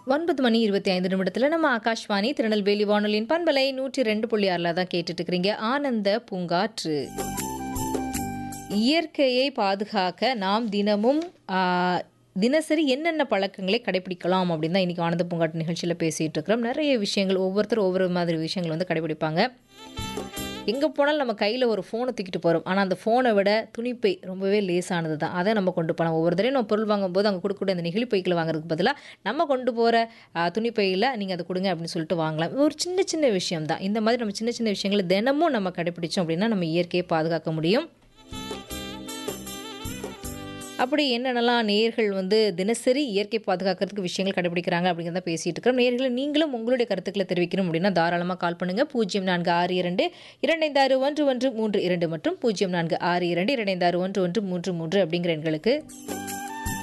ஒன்பது மணி இருபத்தி ஐந்து நிமிடத்தில் நம்ம ஆகாஷ்வாணி திருநெல்வேலி வானொலியின் பண்பலை நூற்றி ரெண்டு புள்ளி ஆறில் தான் கேட்டுட்டு இருக்கிறீங்க ஆனந்த பூங்காற்று இயற்கையை பாதுகாக்க நாம் தினமும் ஆ, தினசரி என்னென்ன பழக்கங்களை கடைபிடிக்கலாம் அப்படின்னு தான் இன்றைக்கி ஆனந்த பூங்காட்டு நிகழ்ச்சியில் பேசிகிட்டு இருக்கிறோம் நிறைய விஷயங்கள் ஒவ்வொருத்தரும் ஒவ்வொரு மாதிரி விஷயங்கள் வந்து கடைபிடிப்பாங்க எங்கே போனாலும் நம்ம கையில் ஒரு ஃபோனை தூக்கிட்டு போகிறோம் ஆனால் அந்த ஃபோனை விட துணிப்பை ரொம்பவே லேசானது தான் அதை நம்ம கொண்டு போகலாம் ஒவ்வொரு தடவையும் நம்ம பொருள் வாங்கும்போது அங்கே கொடுக்கக்கூடிய அந்த நெகிழி பைக்கில் வாங்குறதுக்கு பதிலாக நம்ம கொண்டு போகிற துணிப்பையில் நீங்கள் அதை கொடுங்க அப்படின்னு சொல்லிட்டு வாங்கலாம் இது ஒரு சின்ன சின்ன விஷயம் தான் இந்த மாதிரி நம்ம சின்ன சின்ன விஷயங்களை தினமும் நம்ம கடைபிடிச்சோம் அப்படின்னா நம்ம இயற்கையை பாதுகாக்க முடியும் அப்படி என்னென்னலாம் நேர்கள் வந்து தினசரி இயற்கை பாதுகாக்கிறதுக்கு விஷயங்கள் கடைபிடிக்கிறாங்க அப்படிங்கிறத பேசிகிட்டு இருக்கிறோம் நேர்களை நீங்களும் உங்களுடைய கருத்துக்களை தெரிவிக்கணும் அப்படின்னா தாராளமாக கால் பண்ணுங்கள் பூஜ்ஜியம் நான்கு ஆறு இரண்டு இரண்டைந்தாறு ஒன்று ஒன்று மூன்று இரண்டு மற்றும் பூஜ்ஜியம் நான்கு ஆறு இரண்டு இரண்டைந்தாறு ஒன்று ஒன்று மூன்று மூன்று அப்படிங்கிற எண்களுக்கு